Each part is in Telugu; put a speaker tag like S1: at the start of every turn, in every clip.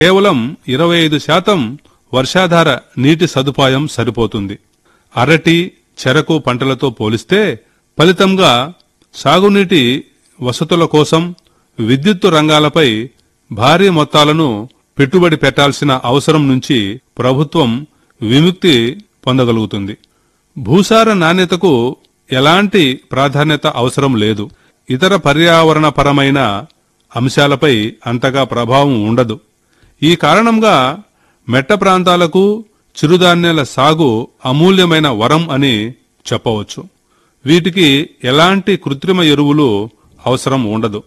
S1: కేవలం ఇరవై ఐదు శాతం వర్షాధార నీటి సదుపాయం సరిపోతుంది అరటి చెరకు పంటలతో పోలిస్తే ఫలితంగా సాగునీటి వసతుల కోసం విద్యుత్తు రంగాలపై భారీ మొత్తాలను పెట్టుబడి పెట్టాల్సిన అవసరం నుంచి ప్రభుత్వం విముక్తి పొందగలుగుతుంది భూసార నాణ్యతకు ఎలాంటి ప్రాధాన్యత అవసరం లేదు ఇతర పర్యావరణపరమైన అంశాలపై అంతగా ప్రభావం ఉండదు ఈ కారణంగా మెట్ట ప్రాంతాలకు చిరుధాన్యాల సాగు అమూల్యమైన వరం అని చెప్పవచ్చు వీటికి ఎలాంటి కృత్రిమ ఎరువులు అవసరం ఉండదు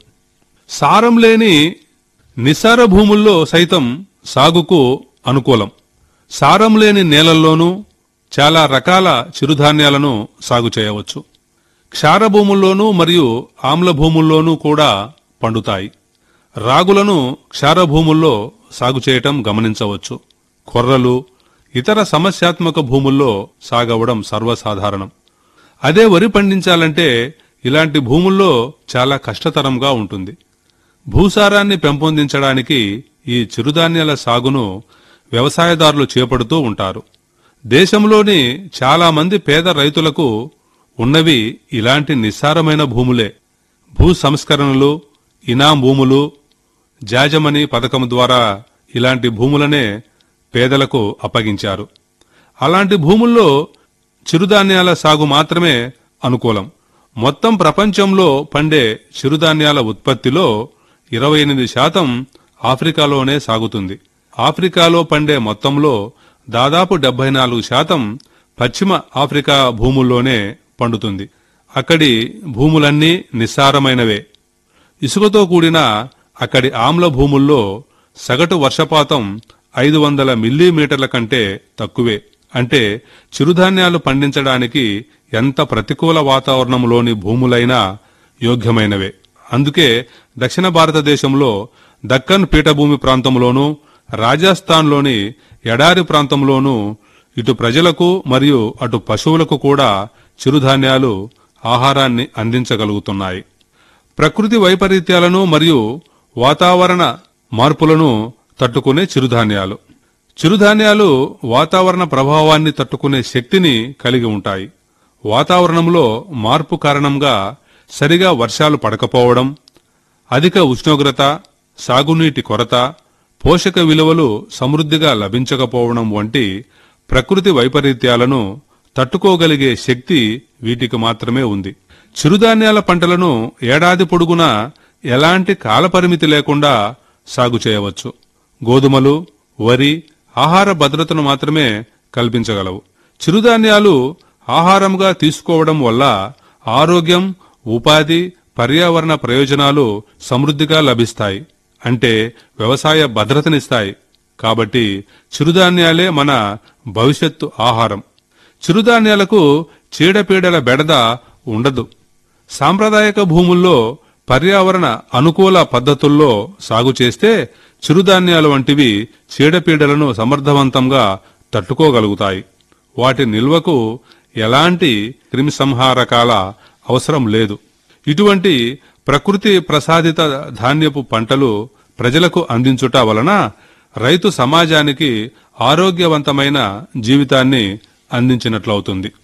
S1: సారం లేని నిస్సార భూముల్లో సైతం సాగుకు అనుకూలం సారం లేని నేలల్లోనూ చాలా రకాల చిరుధాన్యాలను సాగు చేయవచ్చు క్షార భూముల్లోనూ మరియు ఆమ్ల భూముల్లోనూ కూడా పండుతాయి రాగులను క్షార భూముల్లో సాగు చేయటం గమనించవచ్చు కొర్రలు ఇతర సమస్యాత్మక భూముల్లో సాగవడం సర్వసాధారణం అదే వరి పండించాలంటే ఇలాంటి భూముల్లో చాలా కష్టతరంగా ఉంటుంది భూసారాన్ని పెంపొందించడానికి ఈ చిరుధాన్యాల సాగును వ్యవసాయదారులు చేపడుతూ ఉంటారు దేశంలోని చాలా మంది పేద రైతులకు ఉన్నవి ఇలాంటి నిస్సారమైన భూములే భూ సంస్కరణలు ఇనాం భూములు జాజమని పథకం ద్వారా ఇలాంటి భూములనే పేదలకు అప్పగించారు అలాంటి భూముల్లో చిరుధాన్యాల సాగు మాత్రమే అనుకూలం మొత్తం ప్రపంచంలో పండే చిరుధాన్యాల ఉత్పత్తిలో ఇరవై ఎనిమిది శాతం ఆఫ్రికాలోనే సాగుతుంది ఆఫ్రికాలో పండే మొత్తంలో దాదాపు డెబ్బై నాలుగు శాతం పశ్చిమ ఆఫ్రికా భూముల్లోనే పండుతుంది అక్కడి భూములన్నీ నిస్సారమైనవే ఇసుకతో కూడిన అక్కడి ఆమ్ల భూముల్లో సగటు వర్షపాతం ఐదు వందల మిల్లీమీటర్ల కంటే తక్కువే అంటే చిరుధాన్యాలు పండించడానికి ఎంత ప్రతికూల వాతావరణంలోని భూములైనా యోగ్యమైనవే అందుకే దక్షిణ భారతదేశంలో దక్కన్ పీఠభూమి ప్రాంతంలోనూ రాజస్థాన్లోని ఎడారి ప్రాంతంలోనూ ఇటు ప్రజలకు మరియు అటు పశువులకు కూడా చిరుధాన్యాలు ఆహారాన్ని అందించగలుగుతున్నాయి ప్రకృతి వైపరీత్యాలను మరియు వాతావరణ మార్పులను తట్టుకునే చిరుధాన్యాలు చిరుధాన్యాలు వాతావరణ ప్రభావాన్ని తట్టుకునే శక్తిని కలిగి ఉంటాయి వాతావరణంలో మార్పు కారణంగా సరిగా వర్షాలు పడకపోవడం అధిక ఉష్ణోగ్రత సాగునీటి కొరత పోషక విలువలు సమృద్ధిగా లభించకపోవడం వంటి ప్రకృతి వైపరీత్యాలను తట్టుకోగలిగే శక్తి వీటికి మాత్రమే ఉంది చిరుధాన్యాల పంటలను ఏడాది పొడుగునా ఎలాంటి కాలపరిమితి లేకుండా సాగు చేయవచ్చు గోధుమలు వరి ఆహార భద్రతను మాత్రమే కల్పించగలవు చిరుధాన్యాలు ఆహారంగా తీసుకోవడం వల్ల ఆరోగ్యం ఉపాధి పర్యావరణ ప్రయోజనాలు సమృద్ధిగా లభిస్తాయి అంటే వ్యవసాయ భద్రతనిస్తాయి కాబట్టి చిరుధాన్యాలే మన భవిష్యత్తు ఆహారం చిరుధాన్యాలకు చీడపీడల బెడద ఉండదు సాంప్రదాయక భూముల్లో పర్యావరణ అనుకూల పద్ధతుల్లో సాగు చేస్తే చిరుధాన్యాలు వంటివి చీడపీడలను సమర్థవంతంగా తట్టుకోగలుగుతాయి వాటి నిల్వకు ఎలాంటి క్రిమిసంహారకాల అవసరం లేదు ఇటువంటి ప్రకృతి ప్రసాదిత ధాన్యపు పంటలు ప్రజలకు అందించుట వలన రైతు సమాజానికి ఆరోగ్యవంతమైన జీవితాన్ని అందించినట్లవుతుంది